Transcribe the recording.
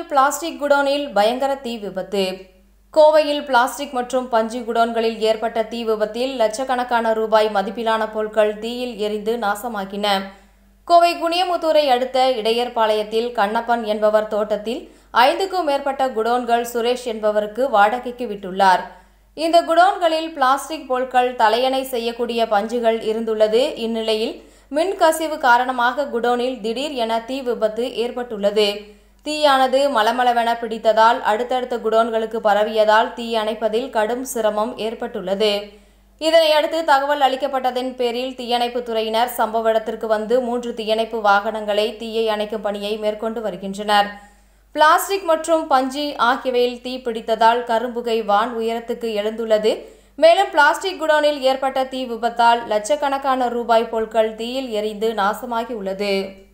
plastic குடோனில் பயங்கர தீ விபத்து கோவையில் பிளாஸ்டிக் மற்றும் பஞ்சு குடோன்களில் ஏற்பட்ட தீ விபத்தில் லட்சக்கணக்கான ரூபாய் மதிப்பிலான பொருட்கள் தீயில் எரிந்து நாசமாகின கோவை குனியமுத்தூரை அடுத்த இடையர்பாளையத்தில் கண்ணப்பன் என்பவர் தோட்டத்தில் ஐந்துக்கும் மேற்பட்ட குடோன்கள் சுரேஷ் என்பவருக்கு வாடகைக்கு விட்டுள்ளார் இந்த குடோன்களில் பிளாஸ்டிக் பொருட்கள் தலையணை செய்யக்கூடிய பஞ்சுகள் இருந்துள்ளது இந்நிலையில் மின் கசிவு காரணமாக குடோனில் திடீர் என தீ விபத்து ஏற்பட்டுள்ளது தீயானது மலமளவென பிடித்ததால் அடுத்தடுத்த குடோன்களுக்கு பரவியதால் தீ அணைப்பதில் கடும் சிரமம் ஏற்பட்டுள்ளது இதனையடுத்து தகவல் அளிக்கப்பட்டதன் பேரில் தீயணைப்புத் துறையினர் சம்பவ இடத்திற்கு வந்து மூன்று தீயணைப்பு வாகனங்களை தீயை அணைக்கும் பணியை மேற்கொண்டு வருகின்றனர் பிளாஸ்டிக் மற்றும் பஞ்சு ஆகியவையில் தீ பிடித்ததால் கரும்புகை வான் உயரத்துக்கு எழுந்துள்ளது மேலும் பிளாஸ்டிக் குடோனில் ஏற்பட்ட தீ விபத்தால் லட்சக்கணக்கான ரூபாய் பொருட்கள் தீயில் எரிந்து நாசமாகி உள்ளது